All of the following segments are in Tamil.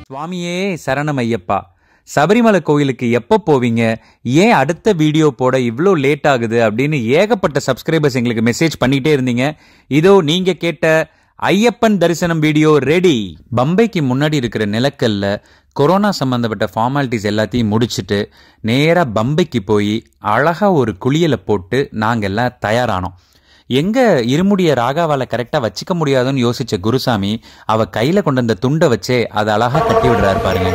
சுவாமியே சரணம் ஐயப்பா சபரிமலை கோயிலுக்கு எப்போ போவீங்க ஏன் அடுத்த வீடியோ போட இவ்வளோ லேட் ஆகுது அப்படின்னு ஏகப்பட்ட சப்ஸ்கிரைபர்ஸ் எங்களுக்கு மெசேஜ் பண்ணிட்டே இருந்தீங்க இதோ நீங்க கேட்ட ஐயப்பன் தரிசனம் வீடியோ ரெடி பம்பைக்கு முன்னாடி இருக்கிற நிலக்கல்ல கொரோனா சம்பந்தப்பட்ட ஃபார்மாலிட்டிஸ் எல்லாத்தையும் முடிச்சுட்டு நேராக பம்பைக்கு போய் அழகா ஒரு குளியலை போட்டு நாங்கள் எல்லாம் தயாரானோம் எங்க இருமுடிய ராகாவால கரெக்டா வச்சுக்க முடியாதுன்னு யோசிச்ச குருசாமி அவ கையில கொண்டு வந்த துண்டை வச்சே அதை அழகா கட்டி விடுறாரு பாருங்க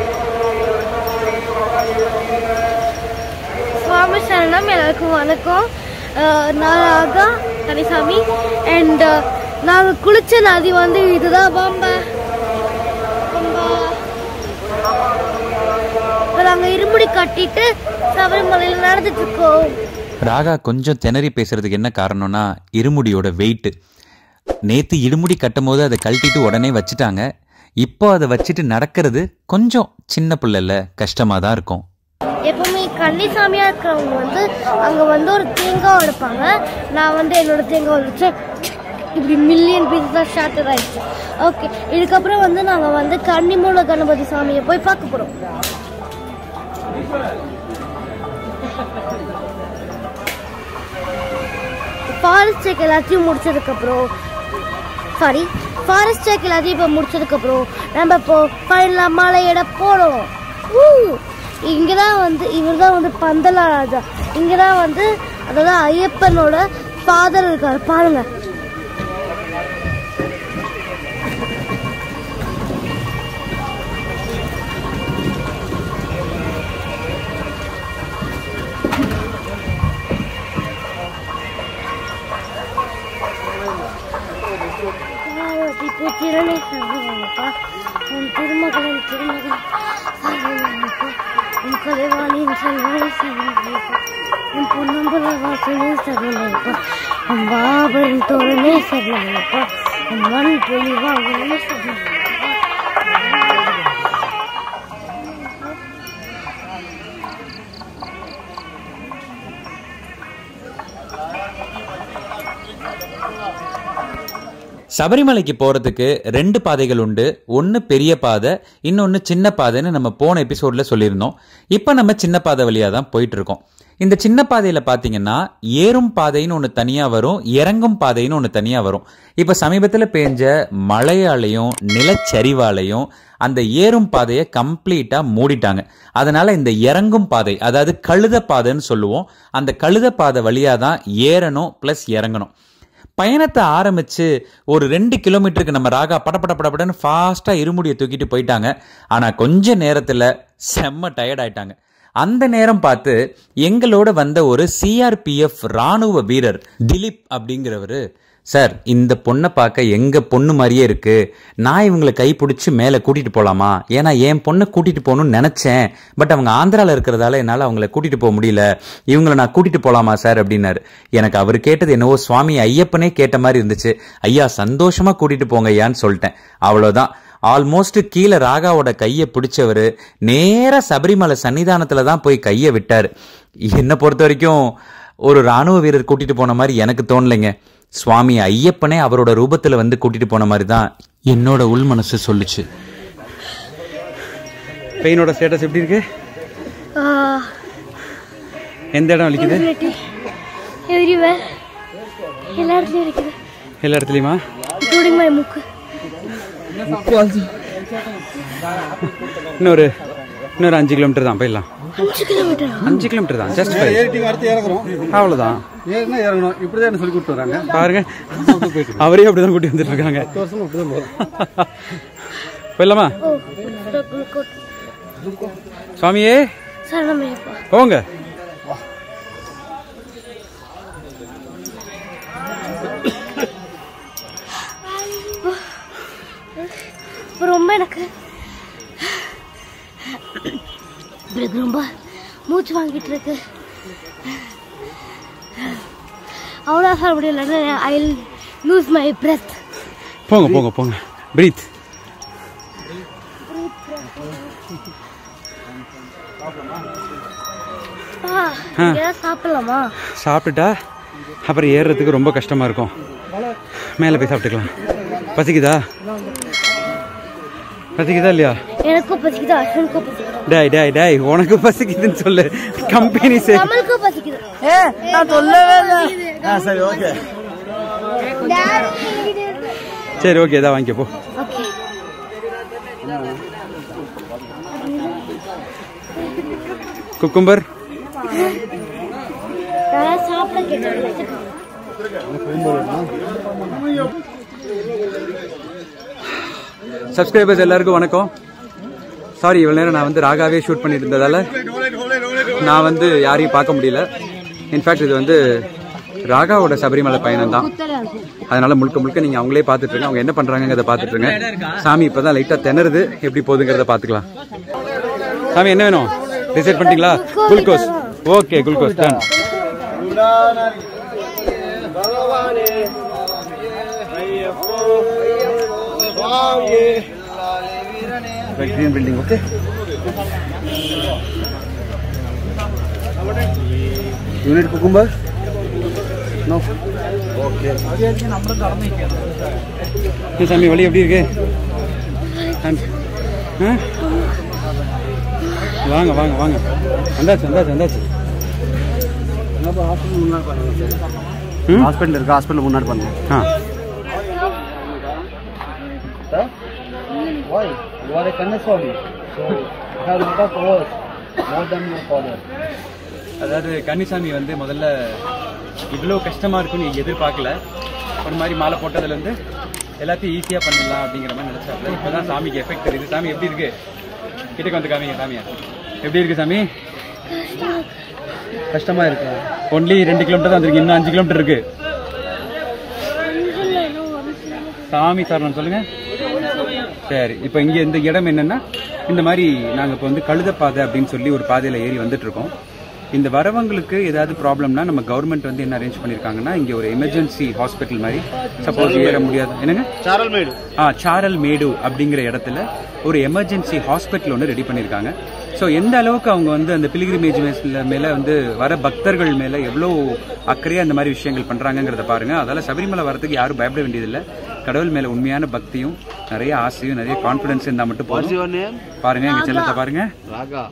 சுவாமி சரணம் எல்லாருக்கும் வணக்கம் அஹ் நான் ராகா கனிசாமி அண்ட் நாங்கள் குளிச்ச நதி வந்து இதுதான் பம்பை பம்பா இப்போ நாங்கள் இருமுடி கட்டிட்டு சபரிமலையில் நடந்துட்டு இருக்கோம் ராகா கொஞ்சம் திணறி பேசுறதுக்கு என்ன காரணம்னா இருமுடியோட வெயிட் நேத்து இருமுடி கட்டும் போது அதை கழட்டிட்டு உடனே வச்சுட்டாங்க இப்போ அதை வச்சுட்டு நடக்கிறது கொஞ்சம் சின்ன பிள்ளைல கஷ்டமா தான் இருக்கும் எப்பவுமே கன்னிசாமியா இருக்கிறவங்க வந்து அங்க வந்து ஒரு தேங்காய் உடைப்பாங்க நான் வந்து என்னோட தேங்காய் உடைச்சு இப்படி மில்லியன் பீஸ் தான் ஷார்ட்டர் ஆயிடுச்சு ஓகே இதுக்கப்புறம் வந்து நாங்க வந்து கன்னிமூல கணபதி சாமியை போய் பார்க்க போறோம் ஃபாரஸ்ட் செக் எல்லாத்தையும் முடிச்சதுக்கப்புறம் சாரி ஃபாரஸ்ட் செக் எல்லாத்தையும் இப்போ முடிச்சதுக்கப்புறம் நம்ம இப்போ ஃபைனலாக மலையிட போகிறோம் இங்கே தான் வந்து இவர் தான் வந்து பந்தலா ராஜா இங்கே தான் வந்து அதாவது ஐயப்பனோட ஃபாதர் இருக்கார் பாருங்க இப்போ திறனை சர்வனப்பா உன் திருமகன் திருமகன் சர்வனப்பா உன் கலைவாணியின் செல்வனை சர்வனப்பா உன் பொன்னம்பல வாசனை சர்வனப்பா உன் பாபரின் தோழனே சர்வனப்பா உன் மண் பொலிவாகவே சர்வனப்பா சபரிமலைக்கு போறதுக்கு ரெண்டு பாதைகள் உண்டு ஒன்று பெரிய பாதை இன்னொன்று சின்ன பாதைன்னு நம்ம போன எபிசோட்ல சொல்லியிருந்தோம் இப்போ நம்ம சின்ன பாதை வழியா தான் போயிட்டு இருக்கோம் இந்த சின்ன பாதையில பாத்தீங்கன்னா ஏறும் பாதைன்னு ஒன்று தனியா வரும் இறங்கும் பாதைன்னு ஒன்று தனியா வரும் இப்போ சமீபத்தில் பேஞ்ச மழையாலையும் நிலச்சரிவாலையும் அந்த ஏறும் பாதையை கம்ப்ளீட்டா மூடிட்டாங்க அதனால இந்த இறங்கும் பாதை அதாவது கழுத பாதைன்னு சொல்லுவோம் அந்த கழுத பாதை வழியா தான் ஏறணும் ப்ளஸ் இறங்கணும் பயணத்தை ஆரம்பிச்சு ஒரு ரெண்டு கிலோமீட்டருக்கு நம்ம ராகா படபட படபடன்னு ஃபாஸ்டா இருமுடியை தூக்கிட்டு போயிட்டாங்க ஆனா கொஞ்ச நேரத்துல செம்ம டயர்ட் ஆயிட்டாங்க அந்த நேரம் பார்த்து எங்களோட வந்த ஒரு சிஆர்பிஎஃப் ராணுவ வீரர் திலீப் அப்படிங்கிறவரு சார் இந்த பொண்ணை பார்க்க எங்க பொண்ணு மாதிரியே இருக்கு நான் இவங்களை கை பிடிச்சி மேலே கூட்டிட்டு போலாமா ஏன்னா என் பொண்ணை கூட்டிட்டு போகணும்னு நினைச்சேன் பட் அவங்க ஆந்திரால இருக்கிறதால என்னால் அவங்கள கூட்டிட்டு போக முடியல இவங்களை நான் கூட்டிட்டு போலாமா சார் அப்படின்னாரு எனக்கு அவர் கேட்டது என்னவோ சுவாமி ஐயப்பனே கேட்ட மாதிரி இருந்துச்சு ஐயா சந்தோஷமா கூட்டிட்டு போங்க ஐயான்னு சொல்லிட்டேன் அவ்வளவுதான் ஆல்மோஸ்ட் கீழே ராகாவோட கையை பிடிச்சவர் நேரா சபரிமலை சன்னிதானத்துல தான் போய் கையை விட்டாரு என்னை பொறுத்த வரைக்கும் ஒரு ராணுவ வீரர் கூட்டிட்டு போன மாதிரி எனக்கு தோணலைங்க சுவாமி ஐயப்பனே அவரோட ரூபத்துல வந்து கூட்டிட்டு போன மாதிரி தான் என்னோட உள் மனசு சொல்லுச்சு பெயினோட ஸ்டேட்டஸ் எப்படி இருக்கு எந்த இடம் வலிக்குது எவ்ரிவேர் எல்லா இடத்துலையும் இருக்குது எல்லா இடத்துலையுமா இன்க்ளூடிங் மை மூக்கு இன்னொரு இன்னொரு அஞ்சு கிலோமீட்டர் தான் போயிடலாம் அஞ்சு கிலோமீட்டர் அஞ்சு கிலோமீட்டர் தான் ஜஸ்ட் ஏறிட்டு அடுத்து இறங்குறோம் அவ்வளோதான் ஏறினா இறங்கணும் இப்படிதான் என்ன சொல்லி கொடுத்து வராங்க பாருங்க அவரே அப்படிதான் கூட்டி வந்துட்டு இருக்காங்க பத்து வருஷமா அப்படிதான் போறோம் போயிடலாமா ஓ சுவாமியே சரணமையப்பா போங்க இப்போ ரொம்ப எனக்கு எனக்கு ரொம்ப மூச்சு வாங்கிட்டு இருக்கு அவ்வளோ சொல்ல முடியல ஐ லூஸ் மை பிரெத் போங்க போங்க போங்க பிரீத் ஏதாவது சாப்பிடலாமா சாப்பிட்டுட்டா அப்புறம் ஏறுறதுக்கு ரொம்ப கஷ்டமா இருக்கும் மேலே போய் சாப்பிட்டுக்கலாம் பசிக்குதா பசிக்குதா இல்லையா எனக்கும் பசிக்குது அஸ்வினுக்கும் பசிக்குது டேய் டேய் டேய் உனக்கு பசிக்குதுன்னு சொல்லு கம்பெனி சே கமலுக்கும் பசிக்குது சரி ஓகே சரி ஓகே இதான் வாங்கிக்க போ ஓகே குக்கும்பர் நான் சாப்பிட கேட்டேன் சப்ஸ்கிரைபர்ஸ் எல்லாருக்கும் வணக்கம் சாரி இவ்வளோ நேரம் நான் வந்து ராகாவே ஷூட் பண்ணிட்டு இருந்ததால நான் வந்து யாரையும் பார்க்க முடியல இன்ஃபேக்ட் இது வந்து ராகாவோட சபரிமலை பயணம் தான் அதனால முழுக்க முழுக்க நீங்க அவங்களே பார்த்துட்டு இருங்க அவங்க என்ன பண்றாங்கிறத பார்த்துட்டு இருங்க சாமி இப்பதான் லைட்டா திணறுது எப்படி போகுதுங்கிறத பார்த்துக்கலாம் சாமி என்ன வேணும் டிசைட் பண்ணிட்டீங்களா glucose okay glucose done green building, okay? You need cucumber? No. ஏய் சாமி வழி எப்படி இருக்கு சாமி. ஆ? வாங்க வாங்க வாங்க வந்தாச்சு வந்தாச்சு வந்தாச்சு ஹாஸ்பிட்டல் முன்னாடி பண்ணுங்க ம்? ஹாஸ்பிட்டல் இருக்கு ஹாஸ்பிட்டல் முன்னாடி பண்ணுங்க ஆ Why? You are a Kannaswami. So you have a lot of powers. More than your father. அதாவது கன்னிசாமி வந்து முதல்ல இவ்வளோ கஷ்டமா இருக்கும்னு எதிர்பார்க்கல ஒரு மாதிரி மாலை போட்டதுலேருந்து எல்லாத்தையும் ஈஸியாக பண்ணிடலாம் அப்படிங்கிற மாதிரி நினச்சாப்ல இப்போ தான் சாமிக்கு எஃபெக்ட் தெரியுது சாமி எப்படி இருக்கு கிட்டக்கு வந்து காமிங்க சாமியா எப்படி இருக்கு சாமி கஷ்டமா இருக்கா ஒன்லி ரெண்டு கிலோமீட்டர் தான் வந்திருக்கு இன்னும் அஞ்சு கிலோமீட்டர் இருக்கு சாமி சரணம் சொல்லுங்க சரி இப்போ இங்க இந்த இடம் என்னன்னா இந்த மாதிரி நாங்க இப்போ வந்து கழுதப்பாதை அப்படின்னு சொல்லி ஒரு பாதையில ஏறி வந்துட்டு இருக்கோம் இந்த வரவங்களுக்கு ஏதாவது ப்ராப்ளம்னா நம்ம கவர்மெண்ட் வந்து என்ன அரேஞ்ச் பண்ணிருக்காங்கன்னா இங்க ஒரு எமர்ஜென்சி ஹாஸ்பிட்டல் மாதிரி சப்போஸ் ஏற முடியாது என்னங்க சாரல் மேடு ஆ சாரல் மேடு அப்படிங்கிற இடத்துல ஒரு எமர்ஜென்சி ஹாஸ்பிட்டல் ஒன்று ரெடி பண்ணியிருக்காங்க ஸோ எந்த அளவுக்கு அவங்க வந்து அந்த பிலிகிரிமேஜ் மேலே வந்து வர பக்தர்கள் மேலே எவ்வளோ அக்கறையாக அந்த மாதிரி விஷயங்கள் பண்ணுறாங்கங்கிறத பாருங்க அதால சபரிமலை வரதுக்கு யாரும் பயப்பட வேண்டியதில்லை கடவுள் மேலே உண்மையான பக்தியும் நிறைய ஆசையும் நிறைய கான்ஃபிடன்ஸ் இருந்தால் மட்டும் போதும் யுவர் நேம் பாருங்க எங்க செல்லத்தை பாருங்க ராகா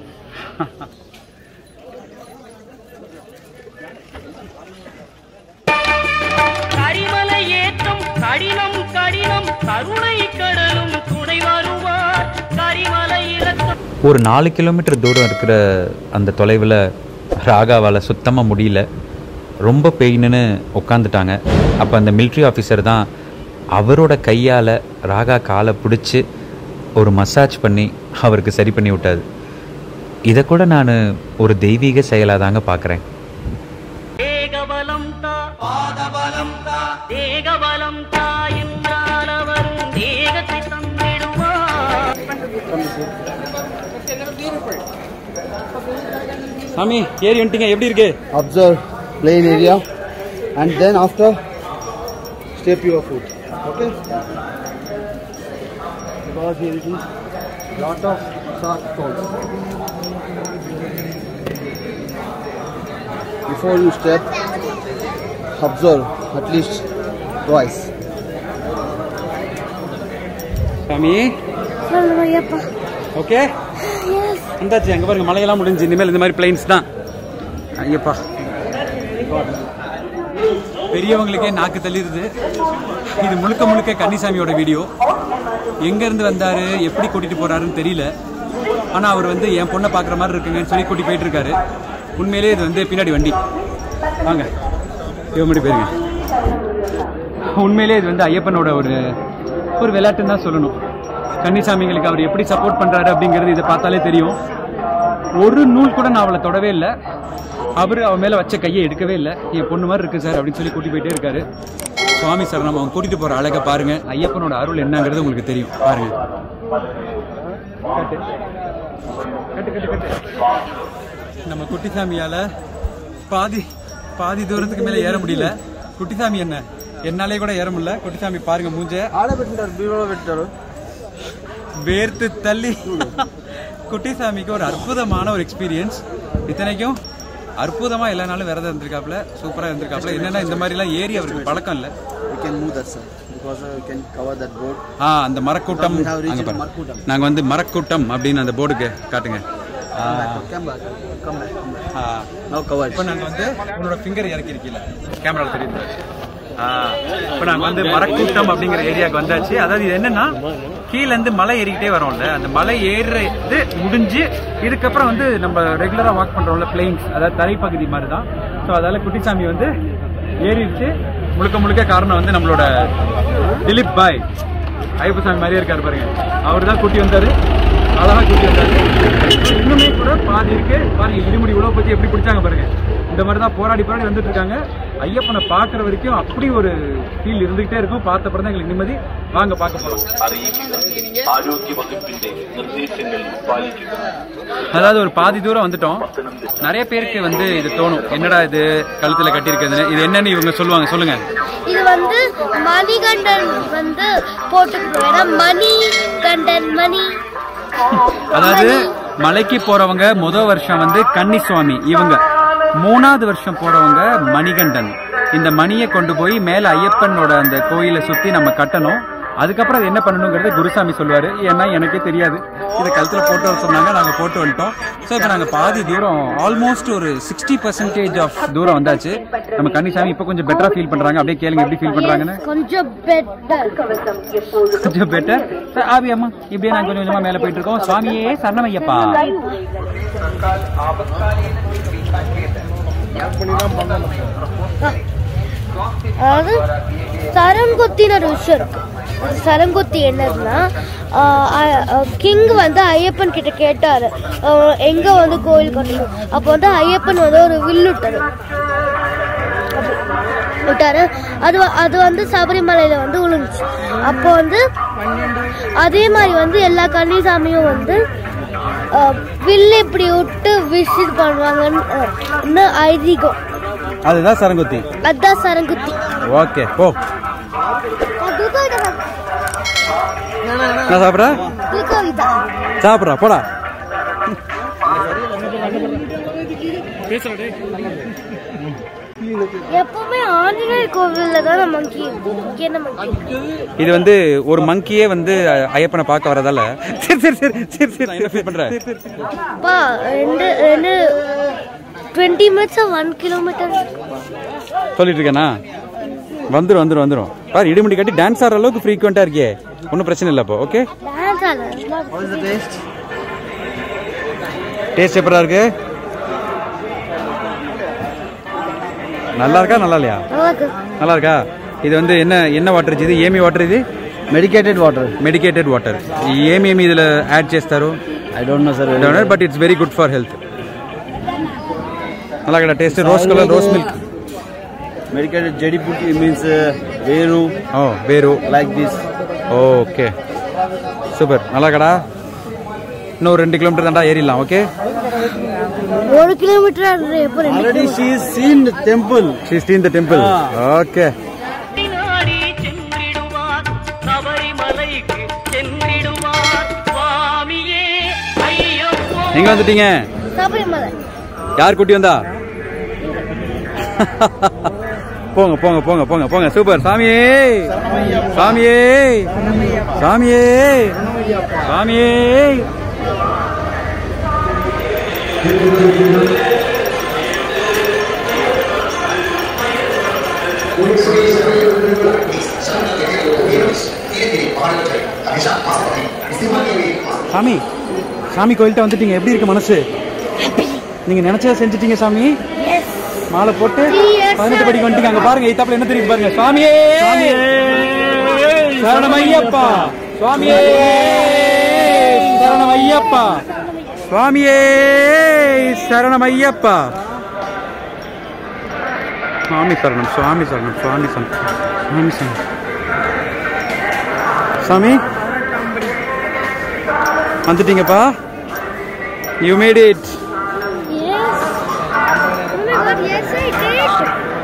கரிமலை ஏற்றம் கடினம் கடினம் கருணை கடலும் துணை வருவார் கரிமலை இறக்கம் ஒரு நாலு கிலோமீட்டர் தூரம் இருக்கிற அந்த தொலைவில் ராகாவால் சுத்தமாக முடியல ரொம்ப பெயின்னு உட்காந்துட்டாங்க அப்போ அந்த military ஆஃபீஸர் தான் அவரோட கையால் ராகா காலை பிடிச்சி ஒரு மசாஜ் பண்ணி அவருக்கு சரி பண்ணி விட்டாரு இதை கூட நான் ஒரு தெய்வீக செயலாக தாங்க பார்க்குறேன் தேகபலம் தா பாதபலம் தா தேகபலம் தா என்றால் அவரும் தேகத்தை தந்திடுவார் சாமி ஏறி வந்துட்டீங்க எப்படி இருக்கு Observe plain area and then after step your foot. Okay? Because here it is lot of sharp stones. Before you step, observe at least twice. சாமி சொல்லுங்க ஐயப்பா ஓகே எஸ் வந்தாச்சு அங்க பாருங்க மலையெல்லாம் முடிஞ்சு இனிமேல் இந்த மாதிரி பிளைன்ஸ் தான் ஐயப்பா பெரியவங்களுக்கே நாக்கு தள்ளிடுது இது முழுக்க முழுக்க கன்னிசாமியோட வீடியோ எங்க இருந்து வந்தாரு எப்படி கூட்டிட்டு போறாருன்னு தெரியல ஆனா அவர் வந்து என் பொண்ணை பார்க்குற மாதிரி இருக்குங்கன்னு சொல்லி கூட்டி போயிட்டு இருக்காரு உண்மையிலேயே இது வந்து பின்னாடி வண்டி வாங்க இவன் முன்னாடி போயிருங்க உண்மையிலேயே இது வந்து ஐயப்பனோட ஒரு ஒரு விளையாட்டுன்னு தான் சொல்லணும் கன்னிசாமிங்களுக்கு அவர் எப்படி சப்போர்ட் பண்றாரு அப்படிங்கிறது இதை பார்த்தாலே தெரியும் ஒரு நூல் கூட நான் அவளை தொடவே இல்லை அவர் அவன் மேல வச்ச கையை எடுக்கவே இல்லை என் பொண்ணு மாதிரி இருக்கு சார் அப்படின்னு சொல்லி கூட்டி போயிட்டே இருக்காரு சுவாமி சரணம் அவன் கூட்டிட்டு போற அழகை பாருங்க ஐயப்பனோட அருள் என்னங்கிறது உங்களுக்கு தெரியும் பாருங்க கட்டு. கட்டு, கட்டு, கட்டு. நம்ம குட்டிசாமியால பாதி பாதி தூரத்துக்கு மேல ஏற முடியல குட்டிசாமி என்ன என்னாலே கூட ஏற முடியல குட்டிசாமி பாருங்க மூஞ்ச ఆడబెట్టింటారు బీరువాలో పెట్టారు வேர்த்து தள்ளி குட்டிசாமிக்கு ஒரு அற்புதமான ஒரு எக்ஸ்பீரியன்ஸ் இத்தனைக்கும் அற்புதமா எல்லா நாளும் விரதம் இருந்திருக்காப்ல சூப்பரா இருந்திருக்காப்ல என்னன்னா இந்த மாதிரி எல்லாம் ஏறி அவருக்கு பழக்கம் இல்ல can move that side because uh, we can cover that board. ஆ அந்த மரக்கூட்டம் We have reached அங்க பாருங்க Markutam. நாங்க வந்து மரக்கூட்டம் அப்படின்னு அந்த போர்டுக்கு காட்டுங்க ஆ, Come back, come back, come back. ஆ. Now covered. இப்போ நாங்க வந்து உன்னோட ஃபிங்கர் இறக்கி இருக்கீல கேமரால தெரியுது ஆ, இப்போ நாங்க வந்து மரக்கூட்டம் அப்படிங்கிற ஏரியாவுக்கு வந்தாச்சு அதாவது இது என்னன்னா கீழ இருந்து மலை ஏறிக்கிட்டே வரோம்ல அந்த மலை ஏறுறது முடிஞ்சு இதுக்கப்புறம் வந்து நம்ம ரெகுலரா வாக் பண்றோம்ல பிளெயின்ஸ் அதாவது தரைப்பகுதி மாதிரி தான் ஸோ அதால குட்டிசாமி வந்து ஏறிடுச்சு முழுக்க முழுக்க காரணம் வந்து நம்மளோட திலீப் பாய் ஐயப்பசாமி மாதிரியே இருக்காரு பாருங்க அவர் தான் கூட்டி வந்தாரு அழகா கூட்டி வந்தாரு இன்னுமே கூட பாதி இருக்கு பாருங்க இருமுடி உழவு பத்தி எப்படி பிடிச்சாங்க பாருங்க இந்த மாதிரி தான் போராடி போராடி வந்துட்டு இருக்காங்க ஐயப்பனை பார்க்குற வரைக்கும் அப்படி ஒரு ஃபீல் இருந்துகிட்டே இருக்கும் பார்த்த அப்புறம் தான் எங்களுக்கு நிம்மதி வாங்க பார்க்க போலாம் ആരോഗ്യ വകുപ്പിന്റെ നിർദ്ദേശങ്ങൾ പാലിക്കുക அதாவது ஒரு பாதி தூரம் வந்துட்டோம் நிறைய பேருக்கு வந்து இது தோணும் என்னடா இது கழுத்துல கட்டியிருக்குதுன்னு இது என்னன்னு இவங்க சொல்லுவாங்க சொல்லுங்க இது வந்து மணிகண்டன் வந்து போட்டுக்கணும் ஏன்னா மணி கண்டன் மணி அதாவது மலைக்கு போறவங்க முத வருஷம் வந்து கன்னிசுவாமி இவங்க மூணாவது வருஷம் போறவங்க மணிகண்டன் இந்த மணியை கொண்டு போய் மேல ஐயப்பனோட அந்த கோயிலை சுத்தி நம்ம கட்டணும் அதுக்கப்புறம் அது என்ன பண்ணணுங்கிறத குருசாமி சொல்லுவாரு ஏன்னா எனக்கே தெரியாது இதை கழுத்துல போட்டு வர சொன்னாங்க நாங்க போட்டு வந்துட்டோம் ஸோ இப்போ நாங்க பாதி தூரம் ஆல்மோஸ்ட் ஒரு சிக்ஸ்டி பர்சன்டேஜ் ஆஃப் தூரம் வந்தாச்சு நம்ம கன்னிசாமி இப்போ கொஞ்சம் பெட்டரா ஃபீல் பண்றாங்க அப்படியே கேளுங்க எப்படி ஃபீல் பண்றாங்கன்னு கொஞ்சம் பெட்டர் கொஞ்சம் பெட்டர் ஆபி அம்மா இப்படியே நாங்க கொஞ்சம் கொஞ்சமா மேல போயிட்டு இருக்கோம் சுவாமியே சரணமையப்பா அதாவது சரங்கொத்தின்னு ஒரு விஷயம் இருக்கு அந்த சரங்கொத்தி என்னதுன்னா கிங் வந்து ஐயப்பன் கிட்ட கேட்டாரு ஆஹ் எங்க வந்து கோயில் கட்டணும் அப்போ வந்து ஐயப்பன் வந்து ஒரு வில் விட்டாரு அப்படி விட்டாரு அது வ- அது வந்து சபரிமலையில வந்து விழுந்துச்சு அப்போ வந்து அதே மாதிரி வந்து எல்லா கன்னிசாமியும் வந்து ஆஹ் வில் இப்படி விட்டு விசிட் பண்ணுவாங்கன்னு ஆஹ், இன்னும் ஐதீகம் அதுதான் சரங்குத்தி அதான் சரங்குத்தி ஓகே போ நான் சாப்பிட்றா கவிதா சாப்பிட்றா போடா எப்பவுமே ஆஞ்சநேயர் கோவில்ல தான் மங்கி இங்க என்ன மங்கி இது வந்து ஒரு மங்கியே வந்து ஐயப்பனை பார்க்க வரதால சரி சரி சரி சரி சரி என்ன ஃபீல் பண்ற அப்பா ரெண்டு ரெண்டு டுவெண்ட்டி மினிட்ஸ் ஒன் கிலோமீட்டர் சொல்லிட்டு இருக்கேனா வந்துரும் வந்துரும் வந்துரும் பாரு இடிமுடி கட்டி டான்ஸ் ஆடுற அளவுக்கு ஃப்ரீக்வெண்டா இருக்கே ஒன்றும் பிரச்சனை இல்லை அப்போ ஓகே டான்ஸ் ஆடல What is the taste? Taste எப்படா இருக்கு நல்லா இருக்கா நல்லா இல்லையா நல்லா இருக்கு நல்லா இருக்கா இது வந்து என்ன என்ன வாட்டர் இது ఏమి వాటర్ ఇది Medicated water. మెడికేటెడ్ వాటర్ ఏమేమి ఇదిలో యాడ్ చేస్తారు I don't know, sir. But it's very good for health అలాగే taste rose colour rose milk Medicated jadi putty means uh, veru, ఓ వేరు like this. ஓகே சூப்பர் நல்லாக்கடா இன்னும் ஒரு ரெண்டு கிலோமீட்டர் தாண்டா ஏறிடலாம் ஓகே ஒரு கிலோமீட்டர் எப்போ ரெண்டு Already she is seen the temple. Sixteen the temple okay நாடி சென்றிடுவார் சபரிமலைக்கு சென்றிடுவார் சுவாமியே ஐயப்போ எங்க வந்துட்டீங்க சபரிமலை யார் கூட்டி வந்தா போங்க போங்க போங்க போங்க போங்க சூப்பர் சாமியே சாமியே சாமியே சாமியே சாமி சாமி கோயில்கிட்ட வந்துட்டீங்க எப்படி இருக்கு மனசு நீங்க நினைச்சதை செஞ்சுட்டீங்க சாமி மாலை போட்டு Yes, பதினெட்டு படிக்கு வந்துட்டீங்க அங்க பாருங்க இத்தாப்புல என்ன தெரியுது பாருங்க சுவாமியே சரணமையப்பா சுவாமியே சரணமையப்பா சுவாமியே சரணமையப்பா சுவாமி சரணம் சுவாமி சரணம் சுவாமி சரணம் சுவாமி சரணம் சாமி வந்துட்டீங்கப்பா you made it Yes. Oh my God, yes, I did.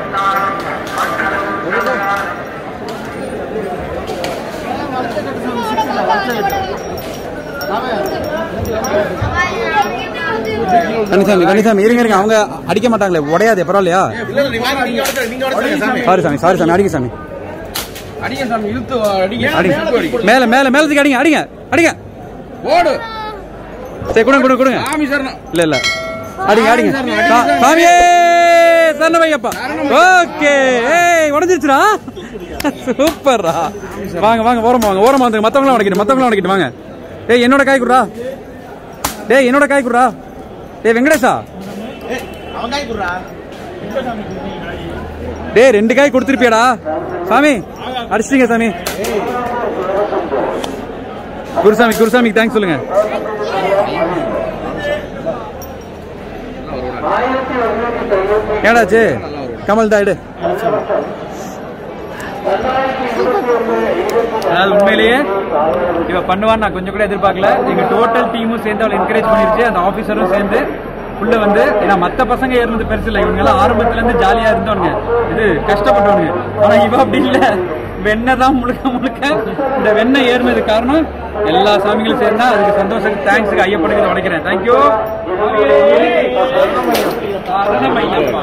கன்னிசாமி கன்னிசாமி இருங்க இருங்க அவங்க அடிக்க மாட்டாங்களே உடையாது பரவாயில்லையா சாரி சாமி சாரி சாமி அடிக்க சாமி அடிங்க மேல மேல மேலத்துக்கு அடிங்க அடிங்க அடிங்க ஓடு சரி கொடுங்க கொடுங்க கொடுங்க இல்ல இல்ல அடிங்க அடிங்க சா- சாமியே சரணமையப்பா ஓகே ஏய் உடஞ்சிருச்சுடா சூப்பர்ரா வாங்க வாங்க ஓரமா வாங்க ஓரமா வந்து மத்தவங்களாம் உடைக்கிட்டு மத்தவங்களாம் உடைக்கிட்டு வாங்க டேய் என்னோட காய் குடுறா டேய் என்னோட காய் குடுறா டேய் வெங்கடேஷா டேய் ரெண்டு காய் கொடுத்துருப்பியாடா சாமி அடிச்சிட்டீங்க சாமி குருசாமி குருசாமிக்கு தேங்க்ஸ் சொல்லுங்க ஏடாச்சு கமல் தான் எடு அதாவது உண்மையிலேயே இவ பண்ணுவான்னு நான் கொஞ்சம் கூட எதிர்பார்க்கல எங்க டோட்டல் டீமும் சேர்ந்து அவளை என்கரேஜ் பண்ணிருச்சு அந்த ஆபீசரும் சேர்ந்து உள்ள வந்து ஏன்னா மத்த பசங்க ஏறினது பெருசு இல்லை இவங்க எல்லாம் ஆரம்பத்துல இருந்து ஜாலியா இருந்தவனுங்க இது கஷ்டப்பட்டவனுங்க ஆனா இவ அப்படி இல்ல வெண்ணெய் தான் முழுக்க முழுக்க இந்த வெண்ணெய் ஏறினது காரணம் எல்லா சாமிகளும் சேர்ந்தா அதுக்கு சந்தோஷத்துக்கு தேங்க்ஸுக்கு ஐயப்படுகிறத உடைக்கிறேன் தேங்க்யூ சரணமையப்பா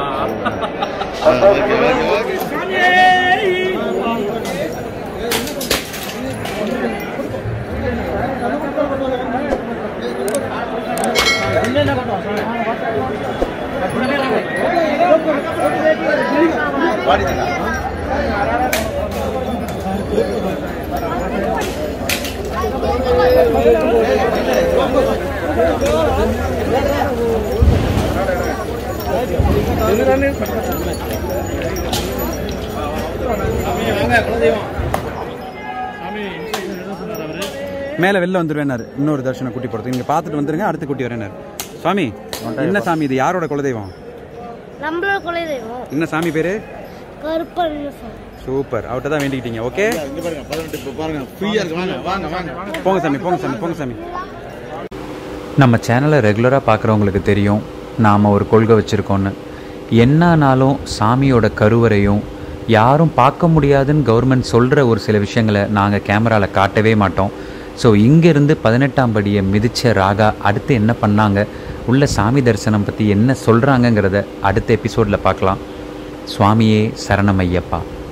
மேல வெளில வந்துருவேனாரு இன்னொரு தர்ஷனை கூட்டி போறதுக்கு நீங்க பார்த்துட்டு வந்துருங்க அடுத்து கூட்டி வரேனாரு சுவாமி என்ன சாமி இது யாரோட குலதெய்வம் நம்மளோட குலதெய்வம் என்ன சாமி பேரு கருப்பன் சூப்பர் அவர்கிட்ட தான் வேண்டிக்கிட்டீங்க ஓகே இங்க பாருங்க பதினெட்டு இப்போ பாருங்க ஃப்ரீயா இருக்கு வாங்க வாங்க வாங்க போங்க சாமி போங்க சாமி போங்க சாமி நம்ம சேனலை ரெகுலராக பார்க்குறவங்களுக்கு தெரியும் நாம் ஒரு கொள்கை வச்சுருக்கோன்னு என்னானாலும் சாமியோட கருவறையும் யாரும் பார்க்க முடியாதுன்னு கவர்மெண்ட் சொல்கிற ஒரு சில விஷயங்களை நாங்கள் கேமராவில் காட்டவே மாட்டோம் ஸோ இங்கேருந்து பதினெட்டாம் படியை மிதிச்ச ராகா அடுத்து என்ன பண்ணாங்க உள்ள சாமி தரிசனம் பற்றி என்ன சொல்கிறாங்கங்கிறத அடுத்த எபிசோடில் பார்க்கலாம் சுவாமியே சரணமையப்பா